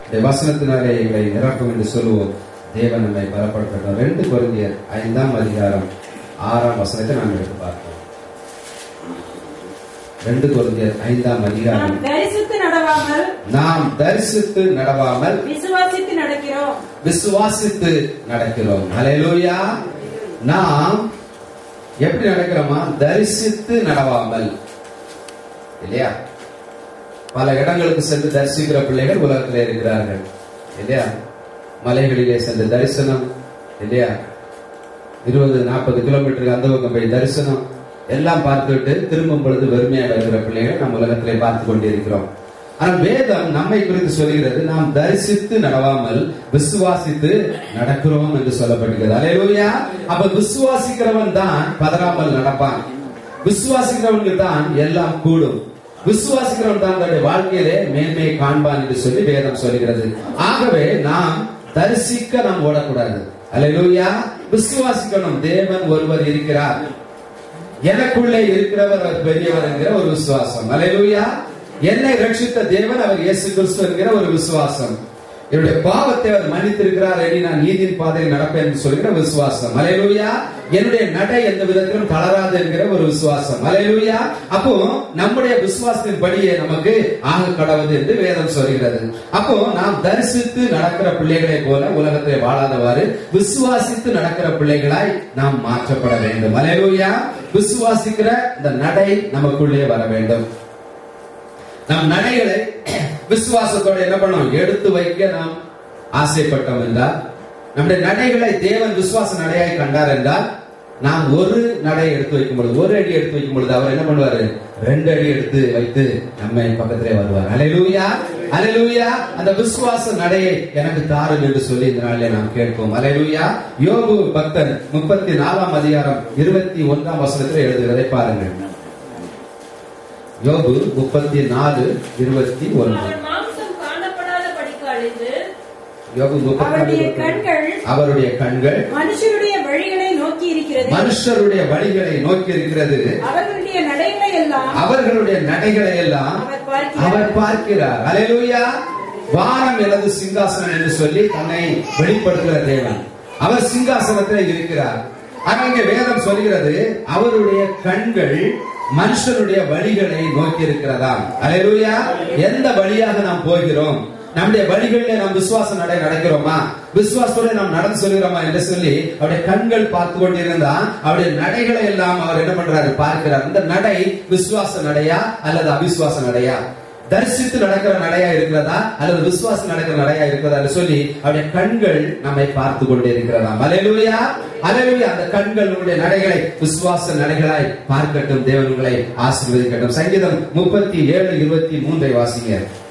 இந்த வசனத்தினாலே எங்களை நிரப்பும் என்று சொல்லுவோம் தேவன் நம்மை பலப்படுத்தட்டும் ரெண்டு குழந்தையர் ஐந்தாம் அதிகாரம் ஆறாம் வசனத்தை நாம் எடுத்து பார்ப்போம் ரெண்டு குழந்தையர் ஐந்தாம் அதிகாரம் நாம் தரிசித்து நடவாமல் நாம் தரிசித்து நடவாமல் விசுவாசித்து நடக்கிறோம் விசுவாசித்து நடக்கிறோம் ஹalleluya நாம் எப்படி நடக்கிறோமா தரிசித்து நடவாமல் இல்லையா பல இடங்களுக்கு சென்று தரிசிக்கிற பிள்ளைகள் உலகத்தில் இருக்கிறார்கள் இல்லையா மலைகளிலே சென்று தரிசனம் இல்லையா இருபது நாற்பது கிலோமீட்டருக்கு அந்த பக்கம் போய் தரிசனம் எல்லாம் பார்த்துவிட்டு திரும்பும் பொழுது வெறுமையா வருகிற பிள்ளைகளை நாம் உலகத்திலே பார்த்து கொண்டிருக்கிறோம் ஆனால் வேதம் நம்மை குறித்து சொல்கிறது நாம் தரிசித்து நடவாமல் விசுவாசித்து நடக்கிறோம் என்று சொல்லப்பட்டிருக்கிறது அலையலூயா அப்ப விசுவாசிக்கிறவன் தான் பதறாமல் நடப்பான் விசுவாசிக்கிறவனுக்கு தான் எல்லாம் கூடும் விசுவாசிக்கிறவன் தான் தன்னுடைய வாழ்க்கையிலே மேன்மையை காண்பான் என்று சொல்லி வேதம் சொல்கிறது ஆகவே நாம் தரிசிக்க நாம் ஓடக்கூடாது அல்லேலூயா விசுவாசிக்கணும் தேவன் ஒருவர் இருக்கிறார் எனக்குள்ளே இருக்கிறவர் அவர் பெரியவர் என்கிற ஒரு விசுவாசம் அல்லேலூயா என்னை ரட்சித்த தேவன் அவர் இயேசு கிறிஸ்து என்கிற ஒரு விசுவாசம் என்னுடைய பாவத்தை அவர் மன்னித்திருக்கிறார் எண்ணி நான் நீதியின் பாதையில் நடப்பேன் என்று சொல்கிற விசுவாசம் அலையலூயா என்னுடைய நடை எந்த விதத்திலும் தளராது என்கிற ஒரு விசுவாசம் அலையலூயா அப்போ நம்முடைய விசுவாசத்தின் படியே நமக்கு ஆக கடவுது என்று வேதம் சொல்கிறது அப்போ நாம் தரிசித்து நடக்கிற பிள்ளைகளை போல உலகத்தை வாழாதவாறு விசுவாசித்து நடக்கிற பிள்ளைகளாய் நாம் மாற்றப்பட வேண்டும் அலையலூயா விசுவாசிக்கிற இந்த நடை நமக்குள்ளே வர வேண்டும் நம் நடைகளை விசுவாசத்தோட என்ன பண்ணோம் எடுத்து வைக்க நாம் ஆசைப்பட்டோம் என்றால் நம்முடைய நடைகளை தேவன் விசுவாச நடையாய் கண்டார் என்றால் நாம் ஒரு நடை எடுத்து வைக்கும் பொழுது ஒரு அடி எடுத்து வைக்கும் பொழுது அவர் என்ன பண்ணுவாரு ரெண்டு அடி எடுத்து வைத்து நம்மை பக்கத்திலே வருவார் அலையூயா அலையூயா அந்த விசுவாச நடையை எனக்கு தாரும் என்று சொல்லி இந்த நாளிலே நாம் கேட்போம் அலையூயா யோபு பக்தன் முப்பத்தி நாலாம் அதிகாரம் இருபத்தி ஒன்றாம் வசனத்தில் எழுதுகிறதை பாருங்கள் யோபு முப்பத்தி நாலு இருபத்தி ஒன்று அவன் மாம்சம் காணப்படாத படிக்காளிது யோபு முப்பத்தி அவருடைய கண்கள் அவருடைய கண்கள் மனுஷருடைய வழிகளை நோக்கி இருக்கிறது மனுஷருடைய வழிகளை நோக்கி இருக்கிறது அவர்களுடைய நடைகளை எல்லாம் அவர்களுடைய நடைகளை எல்லாம் அவர் பார்க்கிறார் அவர் பார்க்கிறார் அலையலூயா வானம் எனது சிங்காசனம் என்று சொல்லி தன்னை வெளிப்படுத்துகிற தேவன் அவர் சிங்காசனத்தில் இருக்கிறார் ஆனா இங்க வேதம் சொல்கிறது அவருடைய கண்கள் மனுஷனுடைய வழிகளை நோக்கி இருக்கிறதாம் அலையலூயா எந்த வழியாக நாம் போகிறோம் நம்முடைய வழிகளிலே நாம் விசுவாச நடை நடக்கிறோமா விசுவாசத்தோட நாம் நடந்து சொல்கிறோமா என்று சொல்லி அவருடைய கண்கள் பார்த்து கொண்டிருந்தா அவருடைய நடைகளை எல்லாம் அவர் என்ன பண்றாரு பார்க்கிறார் இந்த நடை விசுவாச நடையா அல்லது அவிசுவாச நடையா தரிசித்து நடக்கிற நடையா இருக்கிறதா அல்லது விசுவாச நடக்கிற நடையா இருக்கிறதா என்று சொல்லி அவருடைய கண்கள் நம்மை பார்த்து கொண்டே இருக்கிறதா அலையலூயா அலையலூயா அந்த கண்கள் உங்களுடைய நடைகளை விசுவாச நடைகளாய் பார்க்கட்டும் தேவன் உங்களை ஆசீர்வதிக்கட்டும் சங்கீதம் முப்பத்தி ஏழு இருபத்தி மூன்றை வாசிங்க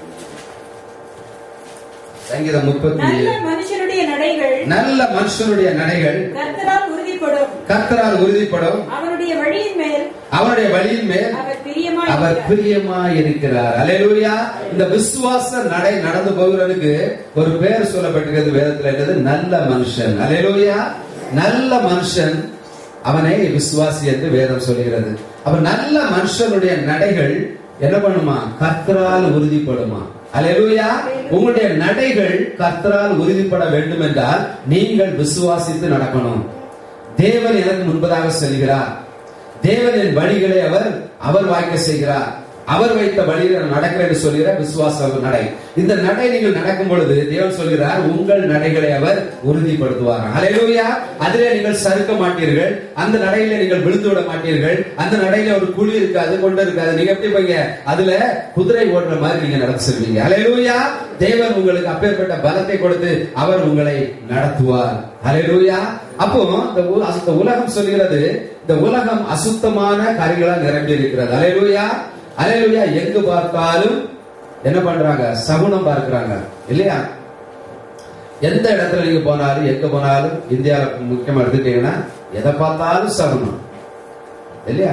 சங்கீதம் முப்பத்தி நல்ல மனுஷருடைய நடைகள் நல்ல மனுஷனுடைய நடைகள் கர்த்தரால் உறுதிப்படும் கர்த்தரால் உறுதிப்படும் அவனுடைய வழியின் மேல் அவருடைய வழியின் மேல் அவர் பிரியமாய் அவர் இருக்கிறார். பிரியமாய் இருக்கிறார் அலையலூயா இந்த விசுவாச நடை நடந்து போகிறவனுக்கு ஒரு பேர் சொல்லப்பட்டிருக்கிறது வேதத்துல என்னது நல்ல மனுஷன் அலையலூயா நல்ல மனுஷன் அவனை விசுவாசி என்று வேதம் சொல்கிறது அப்ப நல்ல மனுஷனுடைய நடைகள் என்ன பண்ணுமா கர்த்தரால் உறுதிப்படுமா அலையலூயா உங்களுடைய நடைகள் கர்த்தரால் உறுதிப்பட வேண்டும் என்றால் நீங்கள் விசுவாசித்து நடக்கணும் தேவன் எனக்கு முன்பதாக செல்கிறார் தேவனின் வழிகளை அவர் அவர் வாய்க்க செய்கிறார் அவர் வைத்த வழியில் நான் நடக்கிறேன் என்று சொல்கிற விசுவாச நடை இந்த நடை நீங்கள் நடக்கும் பொழுது தேவன் சொல்கிறார் உங்கள் நடைகளை அவர் உறுதிப்படுத்துவார் அலையிலூயா அதிலே நீங்கள் சறுக்க மாட்டீர்கள் அந்த நடையில நீங்கள் விழுந்து விட மாட்டீர்கள் அந்த நடையில ஒரு குழி இருக்காது கொண்டு இருக்காது நீங்க எப்படி போங்க அதுல குதிரை ஓடுற மாதிரி நீங்க நடந்து செல்வீங்க அலையிலூயா தேவன் உங்களுக்கு அப்பேற்பட்ட பலத்தை கொடுத்து அவர் உங்களை நடத்துவார் அலையிலூயா அப்போ இந்த உ- இந்த உலகம் சொல்கிறது இந்த உலகம் அசுத்தமான காரியங்களால் நிரம்பி இருக்கிறது அலையிலூயா அலையிலூயா எங்கு பார்த்தாலும் என்ன பண்றாங்க சகுனம் பார்க்கிறாங்க இல்லையா எந்த இடத்துல நீங்க போனாலும் எங்க போனாலும் இந்தியாவில் முக்கியமா எடுத்துட்டீங்கன்னா எதை பார்த்தாலும் சகுனம் இல்லையா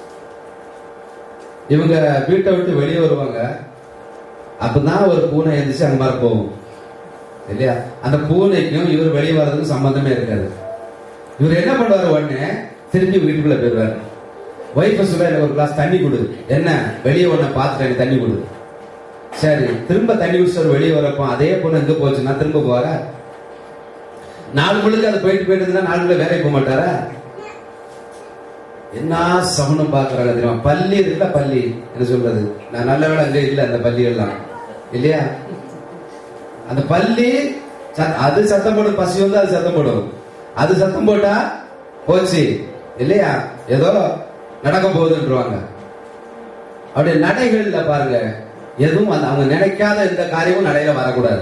இவங்க வீட்டை விட்டு வெளியே வருவாங்க அப்பதான் ஒரு பூனை எழுந்துச்சு அங்க மாதிரி போகும் இல்லையா அந்த பூனைக்கும் இவர் வெளியே வர்றதுக்கும் சம்பந்தமே இருக்காது இவர் என்ன பண்ணுவாரு உடனே திரும்பி வீட்டுக்குள்ள போயிடுவாரு ஒய்ஃபை சொல்ல எனக்கு ஒரு கிளாஸ் தண்ணி கொடு என்ன வெளியே உடனே பார்த்துட்டு எனக்கு தண்ணி கொடு சரி திரும்ப தண்ணி குடிச்சு வெளியே வரப்போ அதே போல எங்க போச்சுன்னா திரும்ப போவாரா நாலு முழுக்க அது போயிட்டு போயிட்டு இருந்தா நாலு முழுக்க வேலைக்கு போக மாட்டாரா என்ன சகுனம் பாக்குறாங்க தெரியுமா பள்ளி இருக்குல்ல பள்ளி என்ன சொல்றது நான் நல்ல வேலை அங்க இல்ல அந்த பள்ளி எல்லாம் இல்லையா அந்த பள்ளி சத்- அது சத்தம் போடும் பசி வந்து அது சத்தம் போடும் அது சத்தம் போட்டா போச்சு இல்லையா ஏதோ நடக்க போகுதுன்றவாங்க அவருடைய நடைகள்ல பாருங்க எதுவும் அந்த அவங்க நினைக்காத எந்த காரியமும் நடையில வரக்கூடாது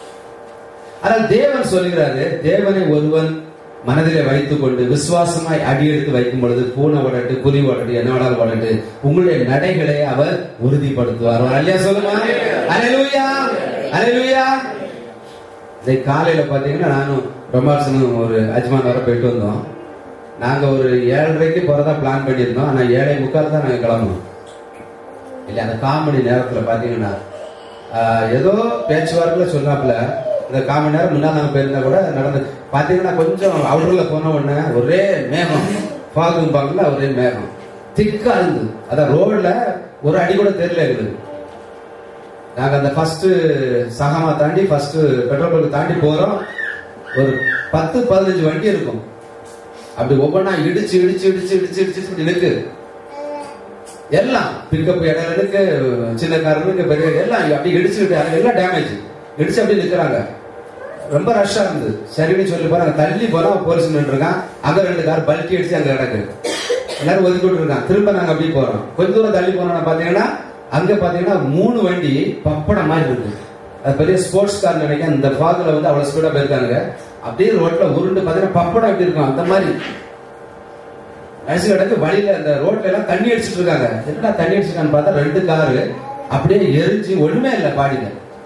ஆனால் தேவன் சொல்லுகிறாரு தேவனை ஒருவன் மனதிலே வைத்துக் கொண்டு விசுவாசமாய் அடியெடுத்து வைக்கும் பொழுது பூனை ஓடட்டு புலி ஓடட்டு என்ன வேணாலும் ஓடட்டு உங்களுடைய நடைகளை அவர் உறுதிப்படுத்துவார் ஒரு அல்லையா சொல்லுமா அலையலூயா அலையலூயா இன்னைக்கு காலையில பாத்தீங்கன்னா நானும் பிரம்மாசனும் ஒரு அஜ்மான் வர போயிட்டு வந்தோம் நாங்க ஒரு ஏழரைக்கு போறதா பிளான் பண்ணியிருந்தோம் ஆனா ஏழை முக்கால் தான் நாங்க கிளம்பணும் இல்ல அந்த காமெடி நேரத்துல பாத்தீங்கன்னா ஆஹ், ஏதோ பேச்சுவார்த்தையில சொன்னாப்புல இந்த காமணி நேரம் முன்னா நாங்க போயிருந்தா கூட நடந்து பாத்தீங்கன்னா கொஞ்சம் அவுட்டர்ல போன உடனே ஒரே மேகம் பாகும்பாங்கல்ல ஒரே மேகம் திக்கா இருந்து அதான் ரோட்ல ஒரு அடி கூட தெரியல எங்களுக்கு நாங்க அந்த ஃபர்ஸ்ட் சகமா தாண்டி ஃபர்ஸ்ட் பெட்ரோல் பங்க் தாண்டி போறோம் ஒரு பத்து பதினஞ்சு வண்டி இருக்கும் அப்படி ஒவ்வொன்றா இடிச்சு இடிச்சு இடிச்சு இடிச்சு இடிச்சு இப்படி நிற்கு எல்லாம் பிக்கப் இடம் இருக்கு சின்ன கார் இருக்கு பெரிய car, எல்லாம் அப்படி இடிச்சுக்கிட்டு அது எல்லாம் டேமேஜ் இடிச்சு அப்படியே நிக்கிறாங்க ரொம்ப ரஷ்ஷா இருந்தது சரின்னு சொல்லி போறாங்க தள்ளி போறோம் போலீஸ் நின்றுருக்கான் அங்க ரெண்டு கார் பல்ட்டி அடிச்சு அங்க கிடக்கு எல்லாரும் ஒதுக்கி விட்டுருக்கான் திரும்ப நாங்க அப்படியே போறோம் கொஞ்ச தூரம் தள்ளி போனோம்னா பாத்தீங்கன்னா அங்க பாத்தீங்கன்னா மூணு வண்டி பப்படம் மாதிரி இருக்கு அது பெரிய ஸ்போர்ட்ஸ் கார் நினைக்கிறேன் இந்த ஃபாக்ல வந்து அவ்வளவு ஸ்பீடா போயிருக்காங்க அப்படியே ரோட்ல உருண்டு பாத்தீங்கன்னா பப்படம் எப்படி இருக்கும் அந்த மாதிரி கடைசி கிடக்கு வழியில அந்த ரோட்ல எல்லாம் தண்ணி அடிச்சிட்டு இருக்காங்க என்னடா தண்ணி அடிச்சிருக்கான்னு பார்த்தா ரெண்டு காரு அப்படியே எரிஞ்சு ஒண்ணுமே இல்லை பாடியில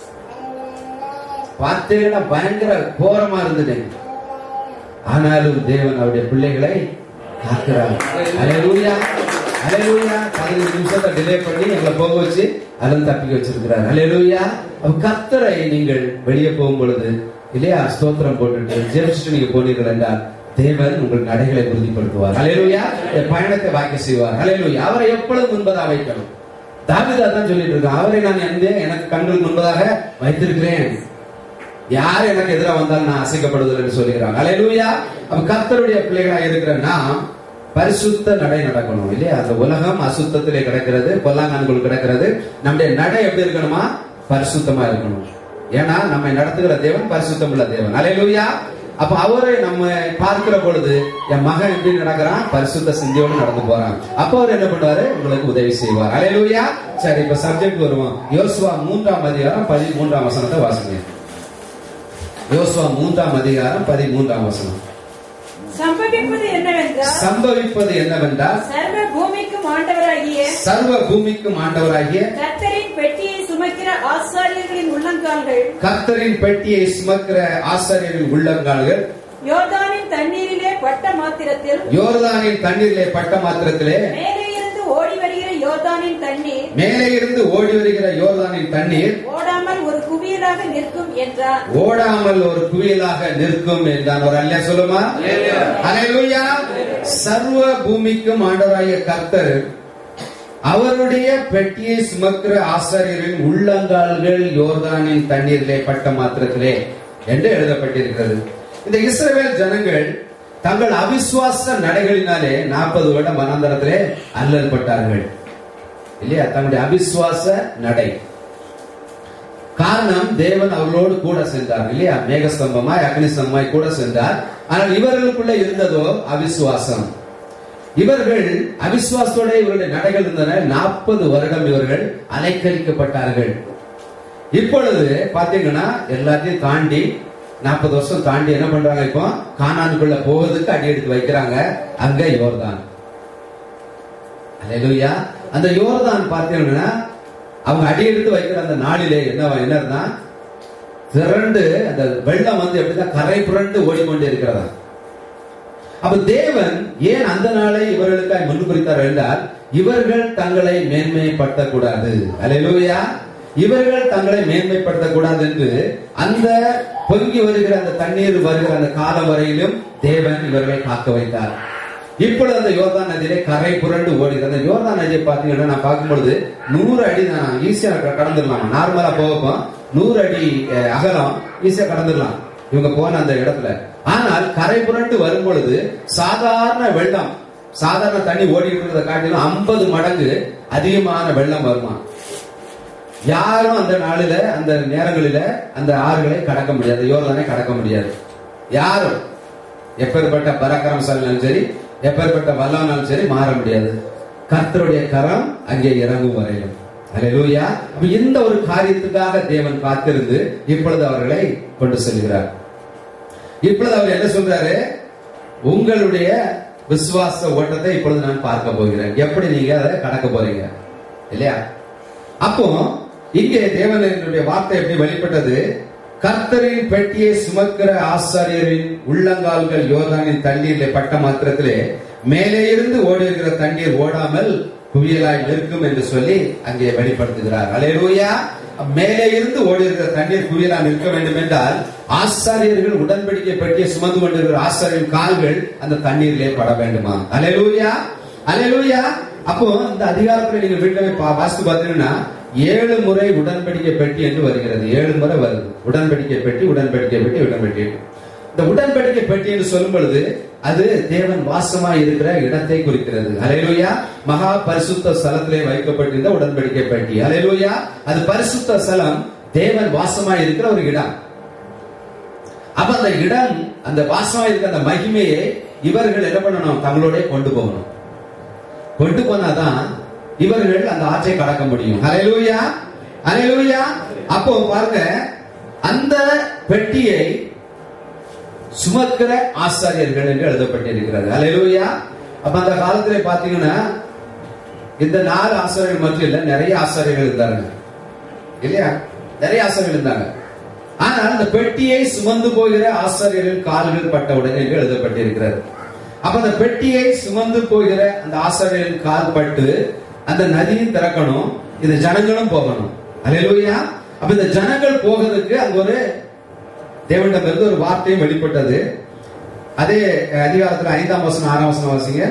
பார்த்தீங்கன்னா பயங்கர கோரமா இருந்தது ஆனாலும் தேவன் அவருடைய பிள்ளைகளை காக்கிறார் அலையூயா அலையூயா பதினஞ்சு நிமிஷத்தை டிலே பண்ணி எங்களை போக வச்சு அதில் தப்பிக்க வச்சிருக்கிறார் அலையூயா கத்தரை நீங்கள் வெளியே போகும் பொழுது இல்லையா ஸ்தோத்திரம் போட்டுட்டு ஜெபிச்சுட்டு நீங்க போனீர்கள் என்றால் தேவன் உங்கள் நடைகளை உறுதிப்படுத்துவார் அலையூயா பயணத்தை வாய்க்க செய்வார் அலையூயா அவரை எப்பொழுது முன்பதாக வைக்கணும் தாவிதா தான் சொல்லிட்டு இருக்கான் அவரை நான் எந்த எனக்கு கண்கள் முன்பதாக வைத்திருக்கிறேன் யார் எனக்கு எதிராக வந்தாலும் நான் அசைக்கப்படுவதில்லை என்று சொல்லுகிறாங்க அலையலூயா அப்ப கர்த்தருடைய பிள்ளைகளாக இருக்கிற நாம் பரிசுத்த நடை நடக்கணும் இல்லையா அந்த உலகம் அசுத்தத்திலே கிடக்கிறது பொல்லாங்கான்கள் கிடக்கிறது நம்முடைய நடை எப்படி இருக்கணுமா பரிசுத்தமா இருக்கணும் ஏன்னா நம்மை நடத்துகிற தேவன் பரிசுத்தம் உள்ள தேவன் அலையலூயா அப்ப அவரை நம்ம பார்க்கிற பொழுது என் மகன் எப்படி நடக்கிறான் பரிசுத்த சிந்தியோடு நடந்து போறான் அப்ப அவர் என்ன பண்ணுவாரு உங்களுக்கு உதவி செய்வார் அலையலூயா சரி இப்ப சப்ஜெக்ட் வருவோம் யோசுவா மூன்றாம் அதிகாரம் பதிமூன்றாம் வசனத்தை வாசிங்க யோசுவா மூன்றாம் அதிகாரம் பதிமூன்றாம் வசனம் சம்பவிப்பது என்னவென்றால் சம்பவிப்பது என்னவென்றால் சர்வ பூமிக்கும் ஆண்டவராகிய சர்வ பூமிக்கும் ஆண்டவராகிய கர்த்தரின் பெட்டியை சுமக்கிற ஆசாரியர்களின் உள்ளங்கால்கள் கர்த்தரின் பெட்டியை சுமக்கிற ஆசாரியரின் உள்ளங்கால்கள் யோர்தானின் தண்ணீரிலே பட்ட மாத்திரத்தில் யோர்தானின் தண்ணீரிலே பட்ட மாத்திரத்திலே மேலே இருந்து ஓடி வருகிற யோர்தானின் தண்ணீர் மேலே இருந்து ஓடி வருகிற யோர்தானின் தண்ணீர் ஓடாமல் ஒரு குவியலாக நிற்கும் என்றார் ஓடாமல் ஒரு குவியலாக நிற்கும் என்றான் ஒரு அல்ல சொல்லுமா அலையூயா சர்வ பூமிக்கும் ஆண்டவராகிய கர்த்தர் அவருடைய பெட்டியை சுமக்கிற ஆசாரியரின் உள்ளங்கால்கள் யோர்தானின் தண்ணீரிலே பட்ட மாத்திரத்திலே என்று எழுதப்பட்டிருக்கிறது இந்த இஸ்ரவேல் ஜனங்கள் தங்கள் அவிசுவாச நடைகளினாலே நாற்பது வருடம் வனாந்தரத்திலே அல்லல் பட்டார்கள் இல்லையா தங்களுடைய அவிசுவாச நடை காரணம் தேவன் அவர்களோடு கூட சென்றார் இல்லையா மேகஸ்தம்பமாய் அக்னிஸ்தம்பமாய் கூட சென்றார் ஆனால் இவர்களுக்குள்ள இருந்ததோ அவிசுவாசம் இவர்கள் அவிசுவாசத்தோட இவருடைய நடைகள் இருந்தன நாற்பது வருடம் இவர்கள் அலைக்கழிக்கப்பட்டார்கள் இப்பொழுது பாத்தீங்கன்னா எல்லாத்தையும் தாண்டி நாற்பது வருஷம் தாண்டி என்ன பண்றாங்க இப்போ கானானுக்குள்ள போவதுக்கு அடி எடுத்து வைக்கிறாங்க அங்க யோர்தான் அல்லேலூயா அந்த யோர்தான் பார்த்தீங்கன்னா அவங்க அடி எடுத்து வைக்கிற அந்த நாளிலே என்ன என்னன்னா திரண்டு அந்த வெள்ளம் வந்து எப்படிதான் கரை புரண்டு ஓடிக்கொண்டே இருக்கிறதா அப்ப தேவன் ஏன் அந்த நாளை இவர்களுக்காய் முன்பு குறித்தார் என்றால் இவர்கள் தங்களை மேன்மைப்படுத்தக்கூடாது அல்லேலூயா இவர்கள் தங்களை மேன்மைப்படுத்தக்கூடாது என்று அந்த பொங்கி வருகிற அந்த தண்ணீர் வருகிற அந்த காலம் வரையிலும் தேவன் இவர்களை காக்க வைத்தார் இப்பொழுது அந்த யோர்தான் நதியிலே கரை புரண்டு ஓடுகிறது அந்த யோர்தான் நதியை பார்த்தீங்கன்னா நான் பார்க்கும்பொழுது நூறு அடி தான் ஈஸியா கடந்துடலாம் நார்மலா போகப்போ நூறு அடி அஹ், அகலம் ஈஸியா கடந்துடலாம் இவங்க போன அந்த இடத்துல ஆனால் கரை புரண்டு வரும் பொழுது சாதாரண வெள்ளம் சாதாரண தண்ணி ஓடிட்டு இருக்கிறத காட்டிலும் ஐம்பது மடங்கு அதிகமான வெள்ளம் வருமா யாரும் அந்த நாளில அந்த நேரங்களில அந்த ஆறுகளை கடக்க முடியாது யோர்தானை கடக்க முடியாது யாரும் எப்பேற்பட்ட பராக்கிரமசாலினாலும் சரி எப்பேற்பட்ட வல்லவனாலும் சரி மாற முடியாது கர்த்தருடைய கரம் அங்கே இறங்கும் வரையிலும் அல்லேலூயா அப்ப இந்த ஒரு காரியத்துக்காக தேவன் காத்திருந்து இப்பொழுது அவர்களை கொண்டு செல்கிறார் இப்பொழுது அவர் என்ன சொல்றாரு உங்களுடைய விசுவாச ஓட்டத்தை இப்பொழுது நான் பார்க்க போகிறேன் எப்படி நீங்க அதை கடக்க போறீங்க இல்லையா அப்போ இங்கே தேவனுடைய வார்த்தை எப்படி வெளிப்பட்டது கர்த்தரின் பெட்டியை சுமக்கிற ஆசாரியரின் உள்ளங்கால்கள் யோர்தானின் தண்ணீரிலே பட்ட மாத்திரத்திலே மேலே இருந்து ஓடுகிற தண்ணீர் ஓடாமல் குவியலாய் நிற்கும் என்று சொல்லி அங்கே வெளிப்படுத்துகிறார் அலேலூயா மேலே இருந்து ஓடுகிற தண்ணீர் குவியலா நிற்க வேண்டும் என்றால் ஆசாரியர்கள் உடன்படிக்கை பெட்டியை சுமந்து கொண்டிருக்கிற ஆசாரியரின் கால்கள் அந்த தண்ணீரிலே பட வேண்டுமா அலேலூயா அலேலூயா அப்போ இந்த அதிகாரத்துல நீங்க வீட்டுல போய் பா- வாசித்து பார்த்தீங்கன்னா ஏழு முறை உடன்படிக்கை பெட்டி என்று வருகிறது ஏழு முறை வருது உடன்படிக்கை பெட்டி உடன்படிக்கை பெட்டி உடன்படிக்கை பெட்டி. இந்த உடன்படிக்கை பெட்டி என்று சொல்லும் பொழுது அது தேவன் வாசமாய் இருக்கிற இடத்தை குறிக்கிறது அலையலூயா மகா பரிசுத்த ஸ்தலத்திலே வைக்கப்பட்டிருந்த உடன்படிக்கை பெட்டி அலையலூயா அது பரிசுத்த ஸ்தலம் தேவன் வாசமாய் இருக்கிற ஒரு இடம் அப்ப அந்த இடம் அந்த வாசமாய் இருக்கிற அந்த மகிமையை இவர்கள் என்ன பண்ணணும் தங்களோட கொண்டு போகணும் கொண்டு போனாதான் இவர்கள் அந்த ஆற்றை கடக்க முடியும் ஹalleluya ஹalleluya அப்போ பாருங்க அந்த பெட்டியை சுமக்கிற ஆசாரியர்கள் என்று எழுதப்பட்டிருக்கிறது ஹalleluya அப்ப அந்த காலத்துல பாத்தீங்கன்னா இந்த நாலு ஆசாரியர்கள் மட்டும் இல்ல நிறைய ஆசாரியர்கள் இருந்தாங்க இல்லையா நிறைய ஆசாரியர்கள் இருந்தாங்க ஆனால் அந்த பெட்டியை சுமந்து போகிற ஆசாரியர்கள் கால்கள் பட்டவுடன் என்று எழுதப்பட்டிருக்கிறது அப்ப அந்த பெட்டியை சுமந்து போகிற அந்த ஆசாரியரின் கால் பட்டு அந்த நதியும் திறக்கணும் இந்த ஜனங்களும் போகணும் அல்லேலூயா அப்ப இந்த ஜனங்கள் போகிறதுக்கு அங்க ஒரு தேவனிடமிருந்து ஒரு வார்த்தையும் வெளிப்பட்டது அதே அதிகாரத்துல ஐந்தாம் வசனம் ஆறாம் வசனம் வாசிங்க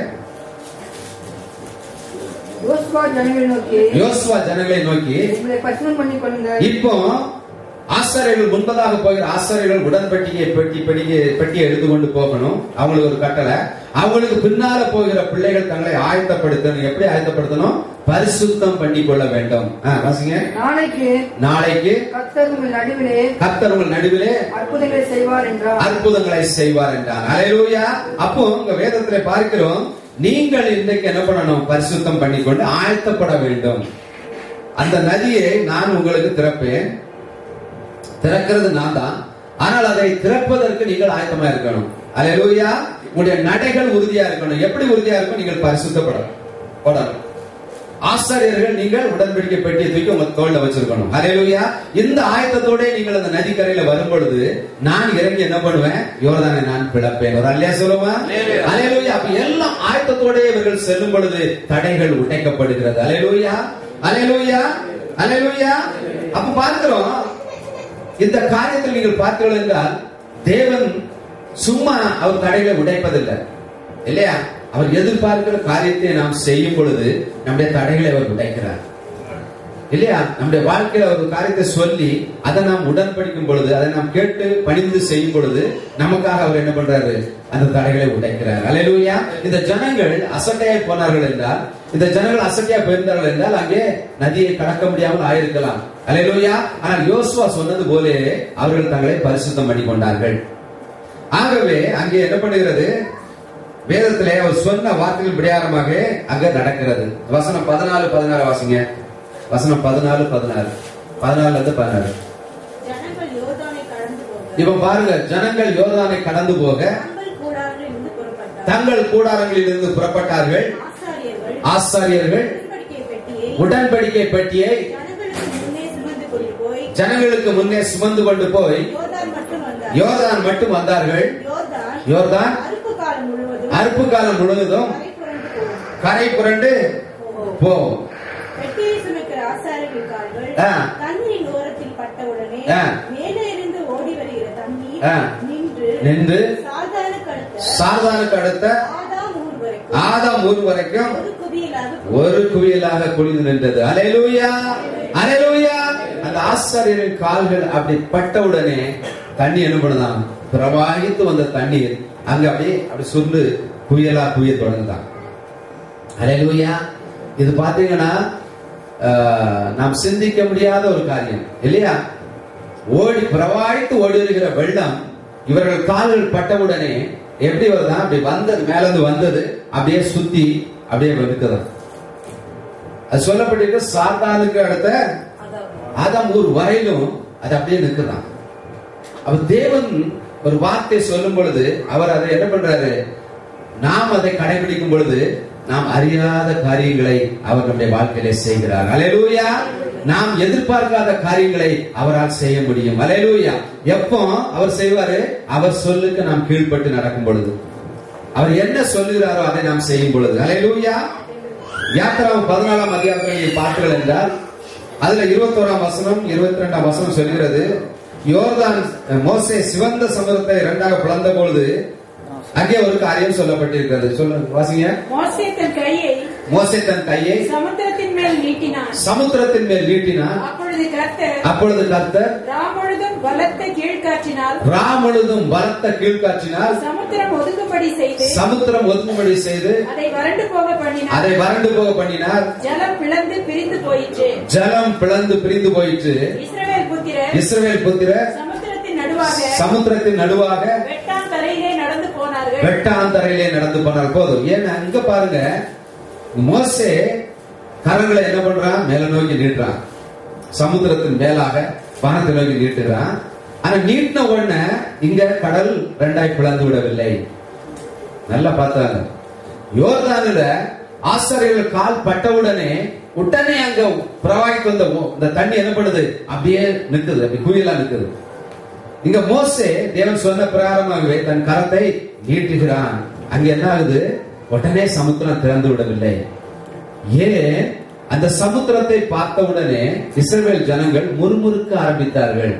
யோசுவா ஜனங்களை நோக்கி யோசுவா ஜனங்களை நோக்கி உங்களை பசுமம் பண்ணி கொள்ளுங்க இப்போ ஆசாரியர்கள் முன்பதாக போகிற ஆசாரியர்கள் உடன்பட்டியை பெட்டி பெட்டியை பெட்டியை எடுத்துக்கொண்டு போகணும் அவங்களுக்கு ஒரு கட்டளை அவங்களுக்கு பின்னால போகிற பிள்ளைகள் தங்களை ஆயத்தப்படுத்தணும் எப்படி ஆயத்தப்படுத்தணும் பரிசுத்தம் பண்ணி கொள்ள வேண்டும் ஆ, வாசிங்க நாளைக்கு நாளைக்கு கர்த்தர் உங்கள் நடுவிலே கர்த்தர் உங்கள் நடுவிலே அற்புதங்களை செய்வார் என்றார் அற்புதங்களை செய்வார் என்றார் அலையலூயா அப்போ உங்க வேதத்துல பார்க்கிறோம் நீங்கள் இன்றைக்கு என்ன பண்ணணும் பரிசுத்தம் பண்ணிக்கொண்டு ஆயத்தப்பட வேண்டும் அந்த நதியை நான் உங்களுக்கு திறப்பேன் திறக்கிறது நான் தான் ஆனால் அதை திறப்பதற்கு நீங்கள் ஆயத்தமா இருக்கணும் அலையலூயா உங்களுடைய நடைகள் உறுதியா இருக்கணும் எப்படி உறுதியா இருக்கும் நீங்கள் பரிசுத்தப்படணும் போடணும் ஆசாரியர்கள் நீங்கள் உடன்படிக்கை பெட்டியை தூக்கி உங்க தோல்ல வச்சிருக்கணும் ஹalleluya இந்த ஆயத்தத்தோட நீங்கள் அந்த நதிக்கரையில வரும் பொழுது நான் இறங்கி என்ன பண்ணுவேன் யோர்தானை நான் பிளப்பேன் ஒரு அல்லையா சொல்லுமா ஹalleluya அப்ப எல்லாம் ஆயத்தத்தோட இவர்கள் செல்லும் பொழுது தடைகள் உடைக்கப்படுகிறது ஹalleluya ஹalleluya ஹalleluya அப்ப பார்க்கிறோம் இந்த காரியத்தில் நீங்கள் பார்த்தீர்கள் என்றால் தேவன் சும்மா அவர் தடைகளை உடைப்பதில்லை இல்லையா அவர் எதிர்பார்க்கிற காரியத்தை நாம் செய்யும் பொழுது நம்முடைய தடைகளை அவர் உடைக்கிறார் இல்லையா நம்முடைய வாழ்க்கையில ஒரு காரியத்தை சொல்லி அதை நாம் உடன்படிக்கும் பொழுது அதை நாம் கேட்டு பணிந்து செய்யும் பொழுது நமக்காக அவர் என்ன பண்றாரு அந்த தடைகளை உடைக்கிறார் அல்லேலூயா இந்த ஜனங்கள் அசட்டையாய் போனார்கள் என்றால் இந்த ஜனங்கள் அசட்டையா போயிருந்தார்கள் என்றால் அங்கே நதியை கடக்க முடியாமல் ஆயிருக்கலாம் அல்லேலூயா ஆனால் யோசுவா சொன்னது போலே அவர்கள் தங்களை பரிசுத்தம் பண்ணி கொண்டார்கள் ஆகவே அங்கே என்ன பண்ணுகிறது வேதத்திலே அவர் சொன்ன வார்த்தைகள் பிரகாரமாக அங்க நடக்கிறது வசனம் பதினாலு பதினாறு வாசிங்க வசனம் பதினாலு பதினாறு பதினாலுல இருந்து பதினாறு ஜனங்கள் யோர்தானை கடந்து போக இப்ப பாருங்க ஜனங்கள் யோர்தானை கடந்து போக தங்கள் கூடாரில் இருந்து புறப்பட்டார் தங்கள் கூடாரங்களில் இருந்து புறப்பட்டார்கள் ஆசாரியர்கள் ஆசாரியர்கள் உடன்படிக்கை பெட்டியை உடன்படிக்கை பெட்டியை ஜனங்களுக்கு முன்னே சுமந்து கொண்டு போய் ஜனங்களுக்கு முன்னே சுமந்து கொண்டு போய் யோர்தான் மட்டும் வந்தார் யோர்தான் மட்டும் வந்தார்கள் யோர்தான் யோர்தான் அறுப்பு காலம் முழுவதும் அறுப்பு காலம் முழுவதும் கரை புரண்டு போகும். கரை புரண்டு போகும் பெட்டியை சுமக்கிற ஆசாரியர்கள் கால்கள் ஆ. தண்ணீரின் ஓரத்தில் பட்டவுடனே ஆ. மேலே இருந்து ஓடி வருகிற தண்ணீர் ஆ. நின்று நின்று சாதாரண கடுத்த சார்தானுக்கு அடுத்த ஆதாம் ஊர் வரைக்கும் ஆதாம் ஊர் வரைக்கும் ஒரு குவியலாக ஒரு குவியலாக குளிந்து நின்றது அலையலூயா அலையலூயா அந்த ஆசாரியரின் கால்கள் அப்படி பட்டவுடனே தண்ணி என்ன பண்ணுதான் பிரவாகித்து வந்த தண்ணீர் அங்க அப்படியே அப்படி சுருண்டு குவியலா குவிய தொடர்ந்தான் அலையலூயா இது பாத்தீங்கன்னா ஆஹ், நாம் சிந்திக்க முடியாத ஒரு காரியம் இல்லையா ஓடி பிரவாகித்து ஓடி வருகிற வெள்ளம் இவர்கள் கால்கள் பட்டவுடனே எப்படி வருதா அப்படி வந்தது மேல இருந்து வந்தது அப்படியே சுத்தி அப்படியே வெளுக்குதான் அது சொல்லப்பட்டிருக்கு சாத்தானுக்கு அடுத்த ஆதாம் ஊர் வரையிலும் அது அப்படியே நிற்குதான் அப்ப தேவன் ஒரு வார்த்தை சொல்லும் பொழுது அவர் அதை என்ன பண்றாரு நாம் அதை கடைபிடிக்கும் பொழுது நாம் அறியாத காரியங்களை அவர் நம்முடைய வாழ்க்கையிலே செய்கிறார் அலையலூயா நாம் எதிர்பார்க்காத காரியங்களை அவரால் செய்ய முடியும் அலையலூயா எப்போ அவர் செய்வாரு அவர் சொல்லுக்கு நாம் கீழ்ப்பட்டு நடக்கும் பொழுது அவர் என்ன சொல்லுகிறாரோ அதை நாம் செய்யும் பொழுது அலையலூயா யாத்திராவும் பதினாலாம் அதிகாரத்தை நீங்கள் பார்த்தீர்கள் என்றால் அதுல இருபத்தோராம் வசனம் இருபத்தி ரெண்டாம் வசனம் சொல்கிறது யோர்தான் மோசே சிவந்த சமுதிரத்தை இரண்டாக பிளந்த பொழுது அங்கே ஒரு காரியம் சொல்லப்பட்டிருக்கிறது சொல்லுங்க வாசிங்க மோசே தன் கையை மோசே தன் கையை சமுத்திரத்தின் மேல் நீட்டினான் சமுத்திரத்தின் மேல் நீட்டினான் அப்பொழுது கர்த்தர் அப்பொழுது கர்த்தர் ராமுழுதும் பலத்த கீழ்காற்றினால் ரா முழுதும் பலத்த கீழ்காற்றினால் சமுத்திரம் ஒதுங்கும்படி செய்து சமுத்திரம் ஒதுங்கும்படி செய்து அதை வறண்டு போக பண்ணினார் அதை வறண்டு போக பண்ணினார் ஜலம் பிளந்து பிரிந்து போயிற்று ஜலம் பிளந்து பிரிந்து போயிற்று இஸ்ரவேல் புத்திரர் இஸ்ரவேல் புத்திர சமுத்திரத்தின் நடுவாக சமுத்திரத்தின் நடுவாக வெட்டான் தரையிலே நடந்து போனார்கள் வெட்டாந்தரையிலே நடந்து போனார் போதும் ஏன்னா இங்க பாருங்க மோசே கரங்களை என்ன பண்றான் மேல நோக்கி நீட்டுறான் சமுத்திரத்தின் மேலாக வானத்தை நோக்கி நீட்டுறான் ஆனா நீட்டின உடனே இங்க கடல் ரெண்டாய் பிளந்து விடவில்லை நல்லா பார்த்தாங்க யோர்தானில ஆசாரியர்கள் கால் பட்டவுடனே உடனே அங்க பிரவாகித்து வந்த ஓ- இந்த தண்ணி என்ன பண்ணுது அப்படியே நிக்குது அப்படி குயிலா நிக்குது இங்க மோசே தேவன் சொன்ன பிரகாரமாகவே தன் கரத்தை நீட்டுகிறான் அங்க என்ன ஆகுது உடனே சமுத்திரம் திறந்து விடவில்லை ஏன் அந்த சமுத்திரத்தை பார்த்தவுடனே இஸ்ரவேல் ஜனங்கள் முறுமுறுக்க ஆரம்பித்தார்கள்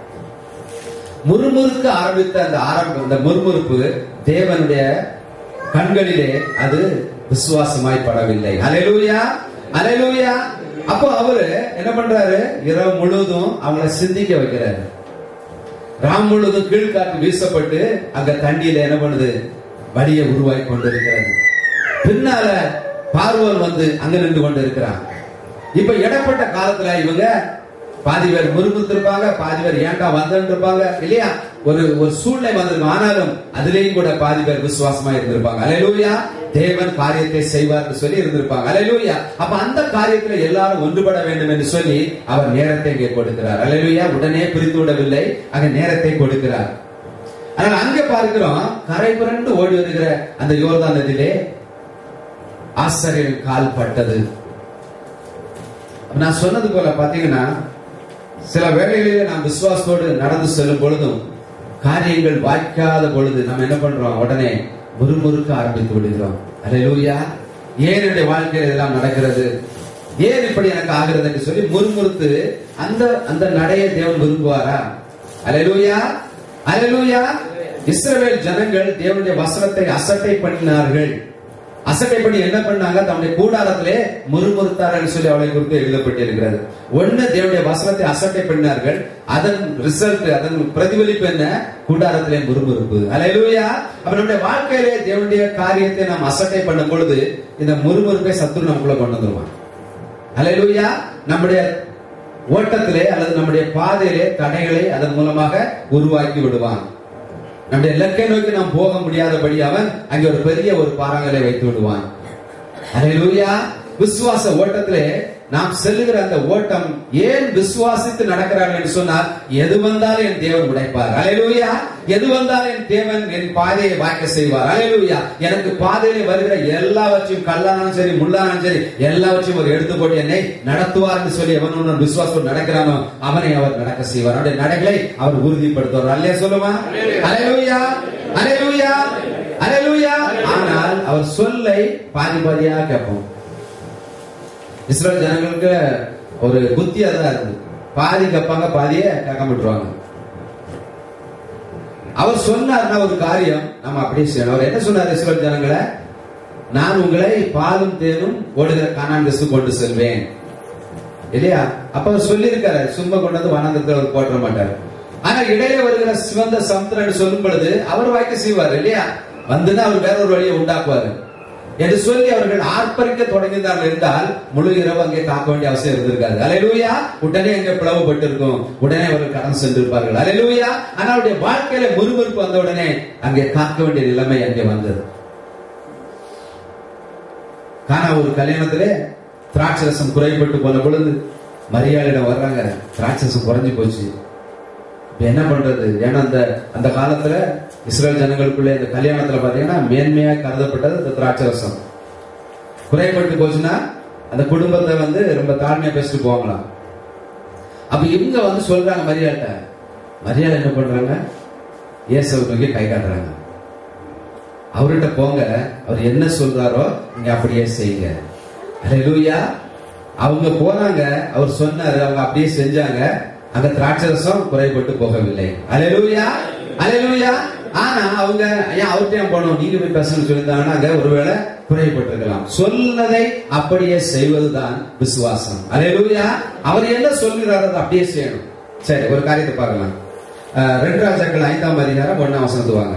முறுமுறுக்க ஆரம்பித்த அந்த ஆரம்ப அந்த முறுமுறுப்பு தேவனுடைய கண்களிலே அது விசுவாசமாய் படவில்லை அலையலூயா அலையலூயா அப்போ அவரு என்ன பண்றாரு இரவு முழுவதும் அவங்கள சிந்திக்க வைக்கிறாரு ராம் முழுவதும் கீழ்காற்று வீசப்பட்டு அங்க தண்ணியில என்ன பண்ணுது வடிய உருவாக்கி கொண்டிருக்கிறது பின்னால பார்வோன் வந்து அங்க நின்று கொண்டு இருக்கிறான் இப்ப இடப்பட்ட காலத்துல இவங்க பாதி பேர் முறுமுறுத்திருப்பாங்க பாதி பேர் ஏன்டா வந்தன்னு இருப்பாங்க இல்லையா ஒரு ஒரு சூழ்நிலை வந்திருக்கும் ஆனாலும் அதுலயும் கூட பாதி பேர் விசுவாசமா இருந்திருப்பாங்க அலையலூயா தேவன் காரியத்தை செய்வார்னு சொல்லி இருந்திருப்பாங்க அலையலூயா அப்ப அந்த காரியத்துல எல்லாரும் ஒன்றுபட வேண்டும் என்று சொல்லி அவர் நேரத்தை இங்கே கொடுக்கிறார் அலையலூயா உடனே பிரித்து விடவில்லை அங்க நேரத்தை கொடுக்கிறார் ஆனால் அங்க பார்க்கிறோம் கரை புரண்டு ஓடி வருகிற அந்த யோர்தான் நதியிலே ஆசிரியர் கால் பட்டது நான் சொன்னது போல பாத்தீங்கன்னா சில வேளைகளிலே நாம் விசுவாசத்தோடு நடந்து செல்லும் பொழுதும் காரியங்கள் வாய்க்காத பொழுது நம்ம என்ன பண்றோம் உடனே முறுமுறுக்க ஆரம்பித்து விடுகிறோம் அல்லேலூயா ஏன் என்னுடைய வாழ்க்கையில் இதெல்லாம் நடக்கிறது ஏன் இப்படி எனக்கு ஆகிறது என்று சொல்லி முறுமுறுத்து அந்த அந்த நடையை தேவன் விரும்புவாரா அல்லேலூயா அல்லேலூயா இஸ்ரவேல் ஜனங்கள் தேவனுடைய வசனத்தை அசட்டை பண்ணினார்கள் அசட்டை பண்ணி என்ன பண்ணாங்க தம்முடைய கூடாரத்திலே முறுமுறுத்தார்கள் சொல்லி அவளை குறித்து எழுதப்பட்டிருக்கிறது ஒண்ணு தேவனுடைய வசனத்தை அசட்டை பண்ணார்கள் அதன் ரிசல்ட் அதன் பிரதிபலிப்பு என்ன கூடாரத்திலே முறுமுறுப்பு அலையிலூயா அப்ப நம்முடைய வாழ்க்கையிலே தேவனுடைய காரியத்தை நாம் அசட்டை பண்ணும் பொழுது இந்த முறுமுறுப்பை சத்துரு நமக்குள்ள கொண்டு வந்துருவான் அலையிலூயா நம்முடைய ஓட்டத்திலே அல்லது நம்முடைய பாதையிலே தடைகளை அதன் மூலமாக உருவாக்கி விடுவான் நம்முடைய இலக்கை நோக்கி நாம் போக முடியாதபடி அவன் அங்கே ஒரு பெரிய ஒரு பாறாங்கலை வைத்து விடுவான் அல்லேலூயா விசுவாச ஓட்டத்திலே நாம் செல்லுகிற அந்த ஓட்டம் ஏன் விசுவாசித்து நடக்கிறார்கள் என்று சொன்னால் எது வந்தாலும் என் தேவன் உடைப்பார் அலையலூயா எது வந்தாலும் என் தேவன் என் பாதையை வாய்க்க செய்வார் அலையலூயா எனக்கு பாதையிலே வருகிற எல்லாவற்றையும் கல்லானாலும் சரி முள்ளானாலும் சரி எல்லாவற்றையும் அவர் எடுத்து போட்டு என்னை நடத்துவார் என்று சொல்லி எவன் ஒருவன் விசுவாசம் நடக்கிறானோ அவனை அவர் நடக்க செய்வார் அவருடைய நடைகளை அவர் உறுதிப்படுத்துவார் அல்லையா சொல்லுமா அலையலூயா அலையலூயா அலையலூயா ஆனால் அவர் சொல்லை பாதி பாதியா கேட்போம் இஸ்ரேல் ஜனங்களுக்கு ஒரு புத்தியா தான் இருக்குது பாதி கேட்பாங்க பாதியை கேட்க விட்டுருவாங்க அவர் சொன்னார்னா ஒரு காரியம் நம்ம அப்படியே செய்யணும் அவர் என்ன சொன்னார் இஸ்ரேல் ஜனங்களை நான் உங்களை பாலும் தேனும் ஓடுகிற கானான் தேசத்துக்கு கொண்டு செல்வேன் இல்லையா அப்ப அவர் சொல்லியிருக்காரு சும்மா கொண்டு வந்து வனாந்தரத்தில் அவர் போட்ட மாட்டார் ஆனா இடையில வருகிற சிவந்த சமுத்திரம் சொல்லும் பொழுது அவர் வாய்க்க செய்வார் இல்லையா வந்துன்னா அவர் வேற ஒரு வழியை உண்டாக்குவாரு என்று சொல்லி அவர்கள் ஆர்ப்பரிக்க தொடங்கினார்கள் என்றால் முழு இரவு அங்கே காக்க வேண்டிய அவசியம் இருந்திருக்காது அலையலூயா உடனே அங்கே பிளவுபட்டு இருக்கும் உடனே அவர்கள் கடந்து சென்றிருப்பார்கள் அலையலூயா ஆனா அவருடைய வாழ்க்கையில முறுமுறுப்பு வந்த உடனே அங்கே காக்க வேண்டிய நிலைமை அங்கே வந்தது காணா ஒரு கல்யாணத்திலே திராட்சரசம் குறைபட்டு போன பொழுது மரியாதையிடம் வர்றாங்க திராட்சரசம் குறைஞ்சு போச்சு இப்ப என்ன பண்றது ஏன்னா அந்த அந்த காலத்துல இஸ்ரேல் ஜனங்களுக்குள்ள இந்த கல்யாணத்துல பாத்தீங்கன்னா மேன்மையா கருதப்பட்டது இந்த திராட்சரசம் குறைபட்டு போச்சுன்னா அந்த குடும்பத்தை வந்து ரொம்ப தாழ்மையா பேசிட்டு போவாங்களாம் அப்ப இவங்க வந்து சொல்றாங்க மரியாதை மரியாதை என்ன பண்றாங்க இயேசுவை நோக்கி கை காட்டுறாங்க அவர்கிட்ட போங்க அவர் என்ன சொல்றாரோ நீங்க அப்படியே செய்யுங்க ஹalleluya அவங்க போனாங்க அவர் சொன்னாரு அவங்க அப்படியே செஞ்சாங்க அங்க திராட்சரசம் குறைபட்டு போகவில்லை ஹalleluya ஹalleluya ஆனா அவங்க ஏன் அவர்கிட்ட ஏன் போனோம் நீங்க போய் பேசணும்னு சொல்லியிருந்தாங்கன்னா அங்க ஒருவேளை குறைபட்டிருக்கலாம் சொன்னதை அப்படியே செய்வதுதான் விசுவாசம் ஹalleluya அவர் என்ன சொல்கிறாரோ அதை அப்படியே செய்யணும் சரி ஒரு காரியத்தை பார்க்கலாம் அஹ், ரெண்டு ராஜாக்கள் ஐந்தாம் அதிகாரம் ஒன்னாம் வசனத்து வாங்க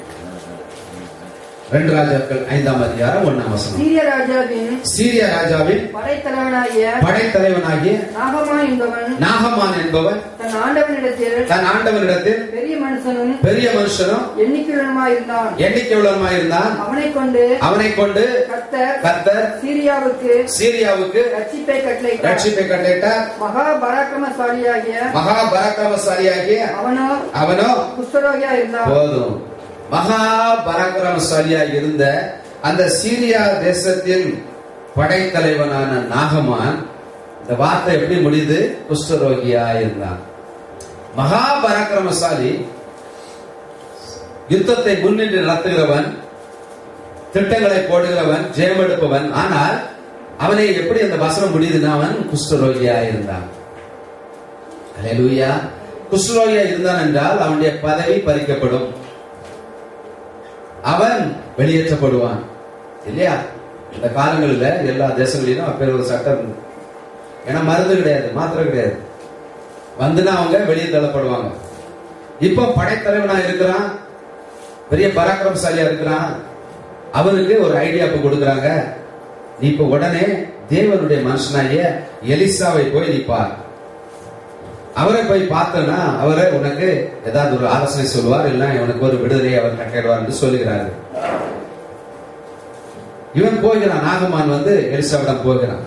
ரெண்டு ராஜாக்கள் ஐந்தாம் அதிகாரம் ஒன்னாம் வசனம் சீரிய ராஜாவின் சீரிய ராஜாவின் படைத்தலைவனாகிய படைத்தலைவனாகிய நாகமா என்பவன் நாகமான் என்பவன் தன் ஆண்டவனிடத்தில் தன் ஆண்டவனிடத்தில் பெரிய மனுஷனும் பெரிய மனுஷனும் எண்ணிக்கையுள்ளமாயிருந்தான் எண்ணிக்கை உள்ளவனாயிருந்தான் அவனை கொண்டு அவனை கொண்டு கர்த்தர் கர்த்தர் சீரியாவுக்கு சீரியாவுக்கு ரட்சிப்பை கட்டளையிட்டார் ரட்சிப்பை கட்டளையிட்டார் மகா பராக்கிரமசாலியாகிய மகா பராக்கிரமசாலியாகிய அவனோ அவனோ குஷ்டரோகியா இருந்தான் போதும் மகா பராக்கிரமசாலியா இருந்த அந்த சீரியா தேசத்தின் படைத்தலைவனான நாகமான் இந்த வார்த்தை எப்படி முடியுது குஷ்டரோகியா இருந்தான் மகா பராக்கிரமசாலி யுத்தத்தை முன்னின்று நடத்துகிறவன் திட்டங்களை போடுகிறவன் ஜெயமெடுப்பவன் ஆனால் அவனை எப்படி அந்த வசனம் முடியுதுன்னா அவன் குஷ்டரோகியா இருந்தான் அல்லேலூயா குஷ்டரோகியா இருந்தான் என்றால் அவனுடைய பதவி பறிக்கப்படும் அவன் வெளியேற்றப்படுவான் இல்லையா இந்த காலங்களில் எல்லா தேசங்களிலும் அப்பேர் ஒரு சட்டம் இருந்தது. ஏன்னா மருந்து கிடையாது மாத்திரை கிடையாது வந்துனா அவங்க வெளியே தள்ளப்படுவாங்க இப்போ படைத்தலைவனா இருக்கிறான் பெரிய பராக்கிரமசாலியா இருக்கிறான் அவனுக்கு ஒரு ஐடியா இப்ப கொடுக்குறாங்க நீ இப்ப உடனே தேவனுடைய மனுஷனாகிய எலிசாவை போய் நீ பார் அவரை போய் பார்த்தனா அவரை உனக்கு ஏதாவது ஒரு ஆலோசனை சொல்வார் இல்ல உனக்கு ஒரு விடுதலை அவர் கட்டிடுவார் என்று சொல்லுகிறாரு இவன் போகிறான் நாகமான் வந்து எலிசாவிடம் போகிறான்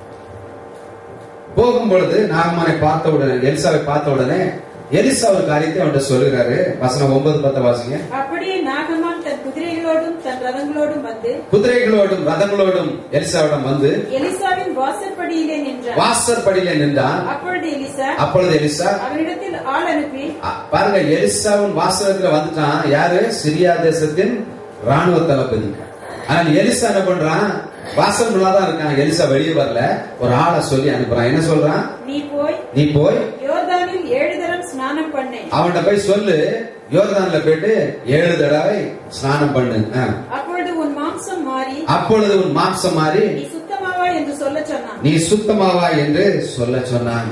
போகும் பொழுது நாகமானை பார்த்த உடனே எலிசாவை பார்த்த உடனே எலிசா ஒரு காரியத்தை அவன்கிட்ட சொல்லுகிறாரு வசனம் ஒன்பது பத்த வாசிங்க அப்படியே நாகமான் தன் குதிரைகளோடும் தன் ரதங்களோடும் வந்து குதிரைகளோடும் ரதங்களோடும் எலிசாவிடம் வந்து எலிசாவின் வாசற்படியிலே நின்றான் வாசற்படியில நின்றான் அப்பொழுது எலிசா அப்பொழுது எலிசா அவனிடத்தில் ஆள் அனுப்பி அ, பாருங்க எலிசாவின் வாசகத்துல வந்துட்டான் யாரு சிரியா தேசத்தின் ராணுவ தளபதி ஆனால் எலிசா என்ன பண்றான் வாசல் தான் இருக்கான் எலிசா வெளியே வரல ஒரு ஆளை சொல்லி அனுப்புறான் என்ன சொல்றான் நீ போய் நீ போய் யோர்தானில் ஏழு தரம் ஸ்நானம் பண்ணு அவன்கிட்ட போய் சொல்லு யோர்தான்ல போயிட்டு ஏழு தடவை ஸ்நானம் பண்ணு ஆ. அப்பொழுது உன் மாம்சம் மாறி அப்பொழுது உன் மாம்சம் மாறி நீ சுத்தமாவா என்று சொல்லச் சொன்னான் நீ சுத்தமாவா என்று சொல்ல சொன்னான்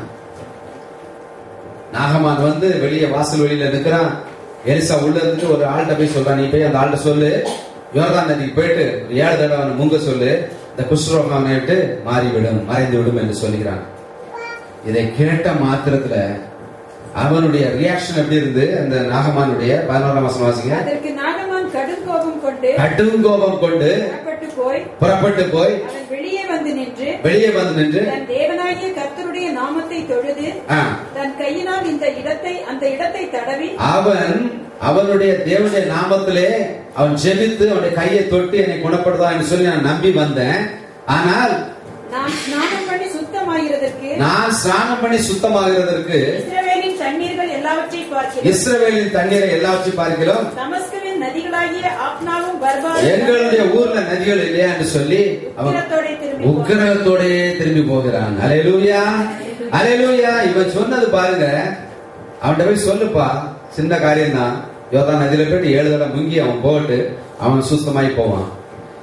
நாகமான் வந்து வெளியே வாசல் வெளியில நிக்கிறான் எலிசா உள்ள இருந்து ஒரு ஆள்கிட்ட போய் சொல்றான் நீ போய் அந்த ஆள்கிட்ட சொல்லு யோர்தான் நதிக்கு போயிட்டு ஒரு ஏழு தடவை அவனை முங்க சொல்லு இந்த குஷ்ரோகம் அவனை விட்டு மாறிவிடும் மறைந்து விடும் என்று சொல்லுகிறான் இதை கேட்ட மாத்திரத்துல அவனுடைய ரியாக்ஷன் எப்படி இருந்து அந்த நாகமானுடைய பதினோராம் மாசம் வாசிங்க அதற்கு நாகமான் கடும் கோபம் கொண்டு கடும் கோபம் கொண்டு புறப்பட்டு போய் புறப்பட்டு போய் அவன் வெளியே வந்து நின்று வெளியே வந்து நின்று தன் தேவனாகிய கர்த்தருடைய நாமத்தை தொழுது ஆ, தன் கையினால் இந்த இடத்தை அந்த இடத்தை தடவி அவன் அவனுடைய தேவனுடைய நாமத்திலே அவன் ஜெபித்து அவனுடைய கையை தொட்டு என்னை குணப்படுதா என்று சொல்லி நான் நம்பி வந்தேன் ஆனால் நாம் ஸ்நானம் பண்ணி சுத்தமாகிறதற்கு நான் ஸ்நானம் பண்ணி சுத்தமாகிறதற்கு இஸ்ரவேலின் தண்ணீர்கள் எல்லாவற்றை பார்க்கிறோம் இஸ்ரவேலின் தண்ணீரை எல்லாவற்றையும் பார்க்கிறோம் தமஸ்குவின் நதிகளாகிய ஆப்னாவும் எங்களுடைய பர்பாவும் ஊர்ல நதிகள் இல்லையா என்று சொல்லி அவன் உக்கிரத்தோடே திரும்பி போனான். உக்கிரகத்தோடே திரும்பி போகிறான் அலையலூயா அலையலூயா இவன் சொன்னது பாருங்க அவன்கிட்ட போய் சொல்லுப்பா சின்ன காரியம் தான் யோதா நதியில போயிட்டு ஏழு தடவை முங்கி அவன் போட்டு அவன் சுத்தமாய் போவான்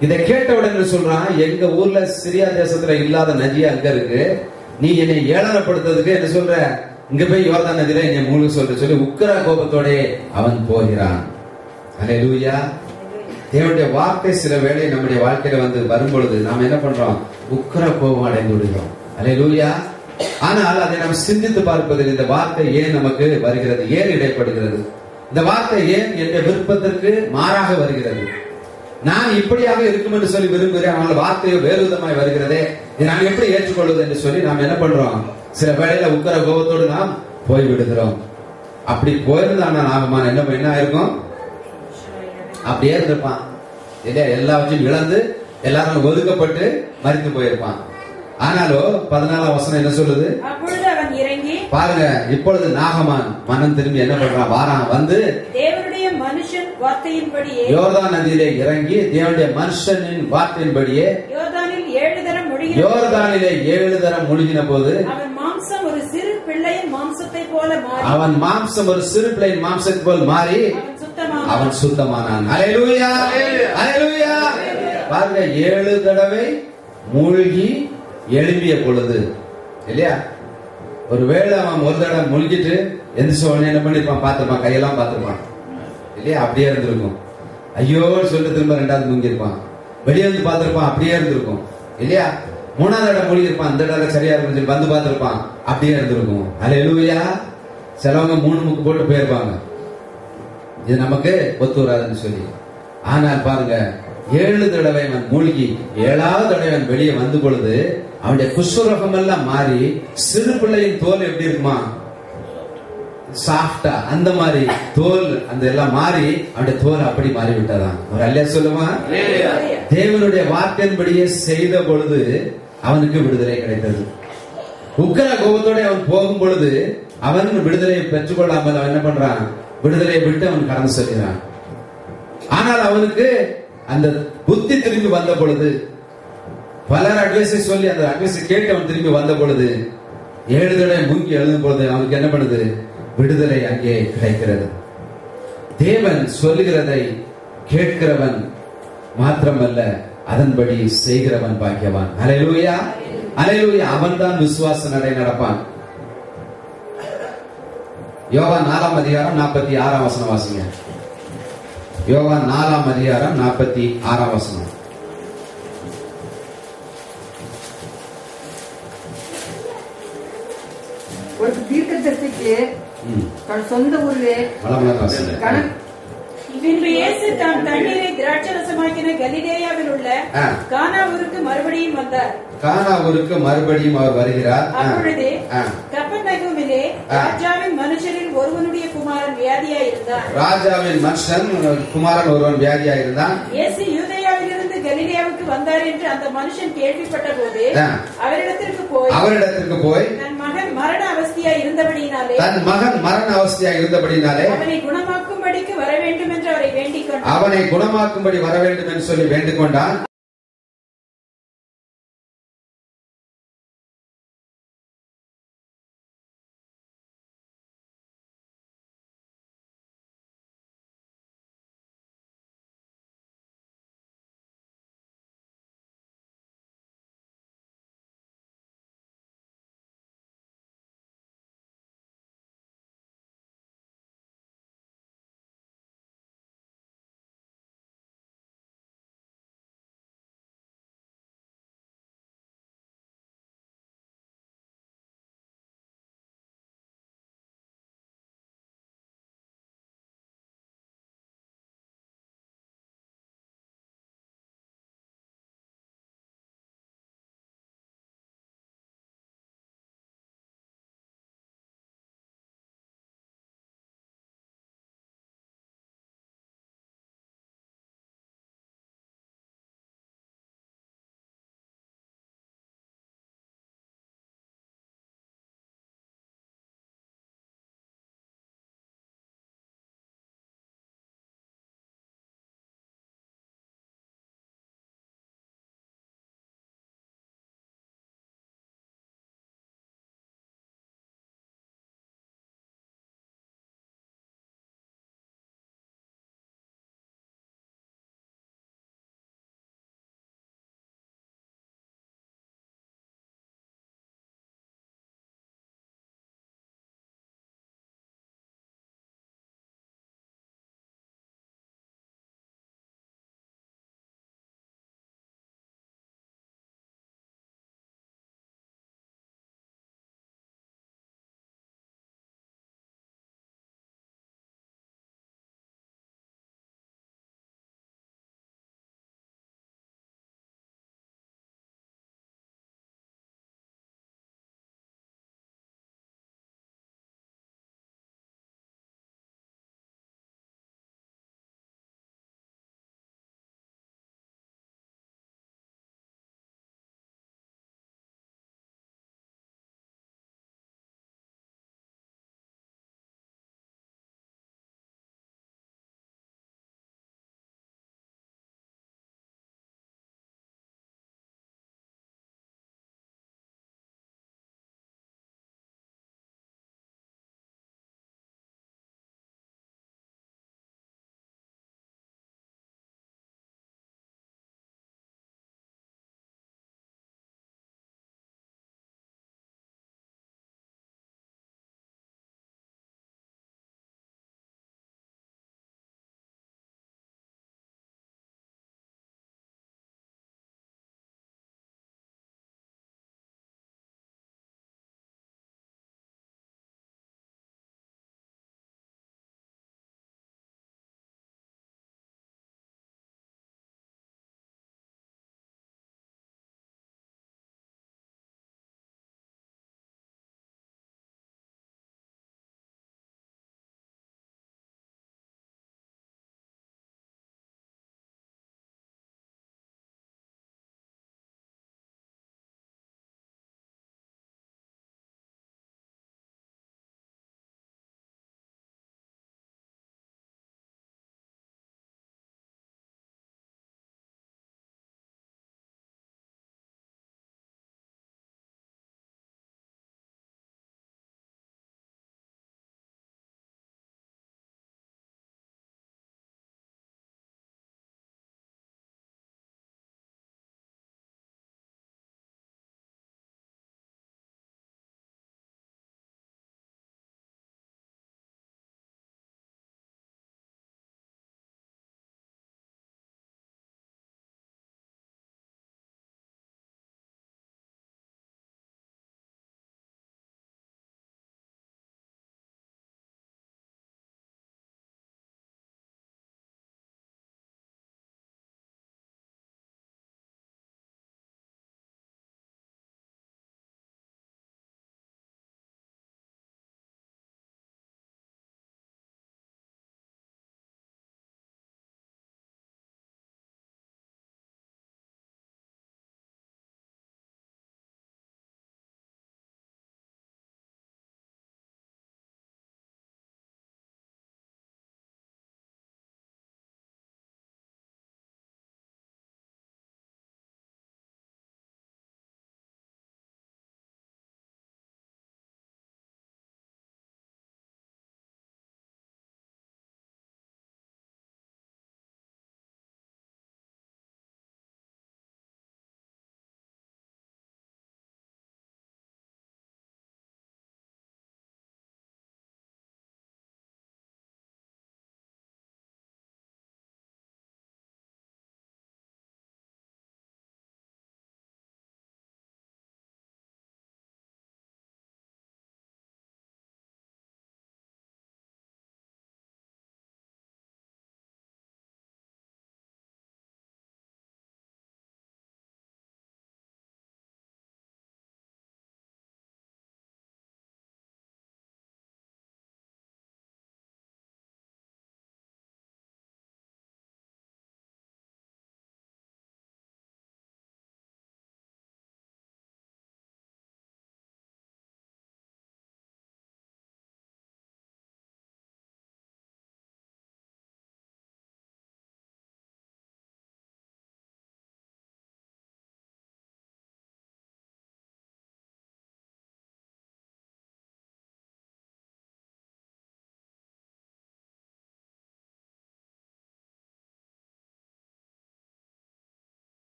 இதை கேட்ட உடனே சொல்றான் எங்க ஊர்ல சிரியா தேசத்துல இல்லாத நதி அங்க இருக்கு நீ என்னை ஏளனப்படுத்துறதுக்கு என்ன சொல்ற இங்க போய் யோர்தான் நதியில என்னை மூழ்க சொல்ற சொல்லி உக்கிர கோபத்தோட அவன் போகிறான் அல்லேலூயா தேவனுடைய வார்த்தை சில வேளை நம்முடைய வாழ்க்கையில வந்து வரும்பொழுது நாம் என்ன பண்றோம் உக்கிர கோபம் அடைந்து விடுகிறோம் அல்லேலூயா ஆனால் அதை நாம் சிந்தித்து பார்ப்பதில் இந்த வார்த்தை ஏன் நமக்கு வருகிறது ஏன் இடைப்படுகிறது இந்த வார்த்தை ஏன் என்ற விருப்பத்திற்கு மாறாக வருகிறது நான் இப்படியாக இருக்கும் என்று சொல்லி விரும்புகிறேன் ஆனால் வார்த்தையோ வேறு விதமாய் வருகிறதே இதை நான் எப்படி ஏற்றுக்கொள்வது என்று சொல்லி நாம் என்ன பண்றோம் சில வேளையில உக்கர கோபத்தோடு நாம் போய் விடுகிறோம் அப்படி போயிருந்தான நாகமான என்ன என்ன ஆயிருக்கும் அப்படியே இருந்திருப்பான் இல்லையா எல்லாவற்றையும் இழந்து எல்லாரும் ஒதுக்கப்பட்டு மறித்து போயிருப்பான் ஆனாலும் பதினாலாம் வசனம் என்ன சொல்லுது அப்பொழுது அவன் இறங்கி பாருங்க இப்பொழுது நாகமான் மனம் திரும்பி என்ன பண்றான் வாரான் வந்து தேவனுடைய மனுஷன் வார்த்தையின்படியே யோர்தான் நதியிலே இறங்கி தேவனுடைய மனுஷனின் வார்த்தையின்படியே யோர்தானில் ஏழு தரம் முடியும் யோர்தானிலே ஏழு தரம் முழுகின போது அவன் மாம்சம் ஒரு சிறு பிள்ளையின் மாம்சத்தை போல மாறி அவன் மாம்சம் ஒரு சிறு பிள்ளையின் மாம்சத்தை போல் மாறி அவன் சுத்தமாக அவன் சுத்தமானான் அலையலூயா அலையலூயா பாருங்க ஏழு தடவை மூழ்கி எழும்பிய பொழுது இல்லையா ஒருவேளை அவன் ஒரு தடவை முழுகிட்டு எந்திரிச்ச உடனே என்ன பண்ணிருப்பான் பார்த்திருப்பான் கையெல்லாம் பார்த்திருப்பான் இல்லையா அப்படியே இருந்திருக்கும் ஐயோ சொல்லிட்டு திரும்ப ரெண்டாவது முங்கிருப்பான் வெளியே வந்து பார்த்திருப்பான் அப்படியே இருந்திருக்கும் இல்லையா மூணாவது இடம் மூழ்கிருப்பான் இந்த இடம் சரியா இருக்கும் சொல்லி வந்து பார்த்திருப்பான் அப்படியே இருந்திருக்கும் அலையலூயா சிலவங்க மூணு முக்கு போட்டு போயிருப்பாங்க இது நமக்கு ஒத்து வராதுன்னு சொல்லி ஆனால் பாருங்க ஏழு தடவை அவன் மூழ்கி ஏழாவது தடவை அவன் வெளியே வந்த பொழுது அவனுடைய குஷ்வரோகம் எல்லாம் மாறி சிறு பிள்ளையின் தோல் எப்படி இருக்குமா சாஃப்டா அந்த மாதிரி தோல் அந்த எல்லாம் மாறி அவனுடைய தோல் அப்படி மாறி விட்டதான் ஒரு அல்லையா சொல்லுமா தேவனுடைய வார்த்தையின்படியே செய்த பொழுது அவனுக்கு விடுதலை கிடைத்தது உக்கர கோபத்தோட அவன் போகும் பொழுது அவன் விடுதலையை பெற்றுக்கொள்ளாமல் அவன் என்ன பண்றான் விடுதலையை விட்டு அவன் கடந்து செல்கிறான் ஆனால் அவனுக்கு அந்த புத்தி திரும்பி வந்த பொழுது பலர் அட்வைஸை சொல்லி அந்த அட்வைஸை கேட்டு அவன் திரும்பி வந்த பொழுது ஏழு தடவை மூங்கி எழுதும் பொழுது அவனுக்கு என்ன பண்ணுது விடுதலை அங்கே கிடைக்கிறது தேவன் சொல்லுகிறதை கேட்கிறவன் மாத்திரமல்ல அதன்படி செய்கிறவன் பாக்கியவான் அலையலூயா அலையலூயா அவன் தான் விசுவாச நடை நடப்பான் யோவான் நாலாம் அதிகாரம் நாற்பத்தி ஆறாம் வசனம் வாசிங்க யோவான் நாலாம் அதிகாரம் நாற்பத்தி ஆறாம் வசனம் ஒரு தீர்க்கதரிசிக்கு ம். தன் சொந்த ஊரிலே வளமுடன் வாசிங்க கண பின்பு இயேசு தாம் தண்ணீரை திராட்சரசமாக்கின கலிலேயாவில் உள்ள ஆ. கானாவூருக்கு மறுபடியும் வந்தார் கானாவூருக்கு மறுபடியும் அவர் வருகிறார் ஆ. அப்பொழுது ஆ. கப்பர்நகூமிலே ஆ. ராஜாவின் மனுஷரில் ஒருவனுடைய குமாரன் வியாதியாய் இருந்தார் ராஜாவின் மனுஷன் குமாரன் ஒருவன் வியாதியா இருந்தான் இயேசு யூதேயாவிலிருந்து கலிலேயாவுக்கு வந்தார் என்று அந்த மனுஷன் கேள்விப்பட்ட போது ஆ. அவரிடத்திற்கு போய் அவரிடத்திற்கு போய் தன் மகன் மரண அவஸ்தையா இருந்தபடியினாலே தன் மகன் மரண அவஸ்தையா இருந்தபடினாலே அவனை குணமாக்கும்படிக்கு வர வேண்டும் என்று அவரை வேண்டிக் கொண்டார் அவனை குணமாக்கும்படி வர வேண்டும் என்று சொல்லி வேண்டிக் கொண்டான்